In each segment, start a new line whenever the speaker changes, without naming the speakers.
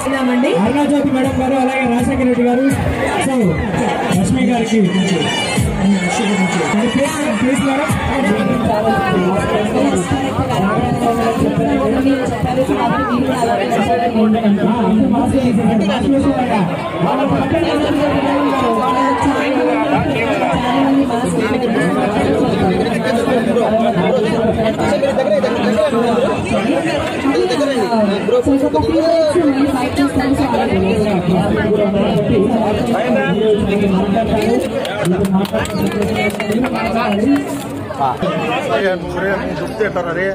ఉన్నామండి
అరుణాజ్యోతి మేడం గారు అలాగే రాజశేఖర రెడ్డి గారు సో లక్ష్మి గారికి ప్లీజ్ ప్లీజ్ మేడం అందరూ మాస్క్ వేసేయండి. మాస్క్ వేసేయండి. వాళ్ళ పక్కన
రే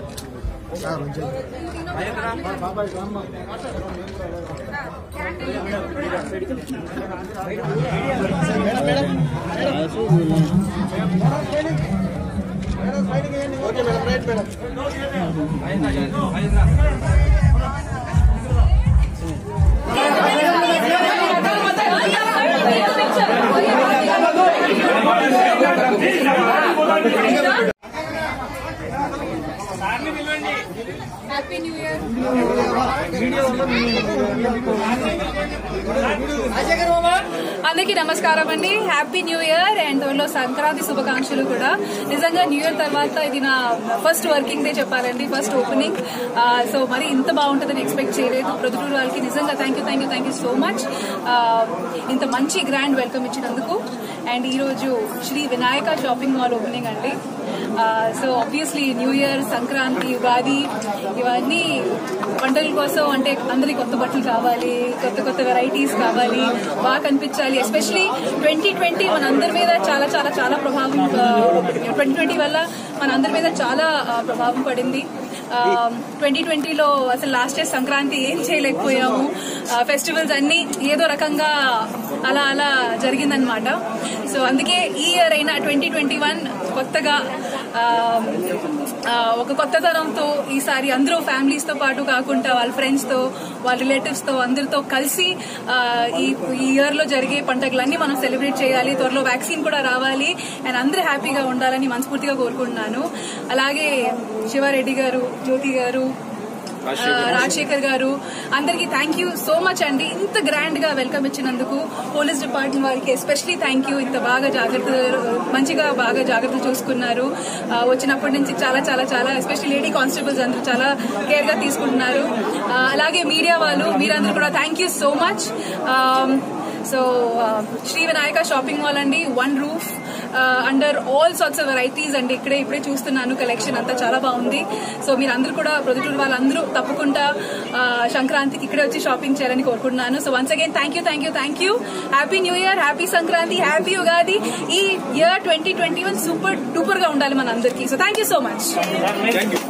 హ్యాపీ న్యూ ఇయర్ అందరికీ నమస్కారం అండి హ్యాపీ న్యూ ఇయర్ అండ్ త్వరలో సంక్రాంతి శుభాకాంక్షలు కూడా నిజంగా న్యూ ఇయర్ తర్వాత ఇది నా ఫస్ట్ వర్కింగ్ డే చెప్పాలండి ఫస్ట్ ఓపెనింగ్ సో మరి ఇంత బాగుంటుందని ఎక్స్పెక్ట్ చేయలేదు ప్రొద్దుటూరు వాళ్ళకి నిజంగా thank you thank you thank you so much ఇంత మంచి గ్రాండ్ వెల్కమ్ ఇచ్చినందుకు అండ్ ఈ రోజు Shri Vinayaka shopping mall opening అండి so obviously new year Sankranti Ugadi ఇవన్నీ పండుగల కోసం అంటే అందరికి కొత్త బట్టలు కావాలి కొత్త కొత్త వెరైటీస్ కావాలి బాగా కనిపించాలి ఎస్పెషలీ ట్వంటీ ట్వంటీ మన అందరి మీద చాలా చాలా చాలా ప్రభావం ట్వంటీ ట్వంటీ వల్ల మన అందరి మీద చాలా ఆ, ప్రభావం పడింది ట్వంటీ ట్వంటీలో అసలు లాస్ట్ ఇయర్ సంక్రాంతి ఏం చేయలేకపోయాము ఫెస్టివల్స్ అన్ని ఏదో రకంగా అలా అలా జరిగిందనమాట సో అందుకే ఈ ఇయర్ అయినా ట్వంటీ ట్వంటీ వన్ కొత్తగా ఆ, ఆ, ఒక కొత్తతనంతో ఈసారి అందరూ ఫ్యామిలీస్ తో పాటు కాకుండా వాళ్ళ ఫ్రెండ్స్ తో వాళ్ళ రిలేటివ్స్ తో అందరితో కలిసి ఆ, ఈ ఈ ఇయర్ లో జరిగే పండుగలన్నీ మనం సెలబ్రేట్ చేయాలి త్వరలో వ్యాక్సిన్ కూడా రావాలి అండ్ అందరూ హ్యాపీగా ఉండాలని మనస్ఫూర్తిగా కోరుకుంటున్నాను అలాగే శివారెడ్డి గారు జ్యోతి గారు ఆ, రాజశేఖర్ గారు అందరికి థ్యాంక్ యూ సో మచ్ అండి ఇంత గ్రాండ్ గా వెల్కమ్ ఇచ్చినందుకు పోలీస్ డిపార్ట్మెంట్ వారికి ఎస్పెషలీ థ్యాంక్ యూ ఇంత బాగా జాగ్రత్త మంచిగా బాగా జాగ్రత్త చూసుకున్నారు ఆ, వచ్చినప్పటి నుంచి చాలా చాలా చాలా ఎస్పెషల్లీ లేడీ కానిస్టేబుల్స్ అందరూ చాలా కేర్ గా తీసుకుంటున్నారు ఆ, అలాగే మీడియా వాళ్ళు మీరందరూ కూడా thank you so much so Shri Vinayaka shopping mall అండి one roof under all sorts of varieties అండి ఇక్కడే ఇప్పుడే చూస్తున్నాను కలెక్షన్ అంతా చాలా బాగుంది సో మీరు అందరూ కూడా ప్రొద్దుటూరు వాళ్ళందరూ తప్పకుండా ఆ, సంక్రాంతికి ఇక్కడే వచ్చి షాపింగ్ చేయాలని కోరుకుంటున్నాను so once again thank you thank you thank you happy new year happy Sankranti happy Ugadi ఈ year twenty twenty one super duper గా ఉండాలి మన అందరికీ so thank you so much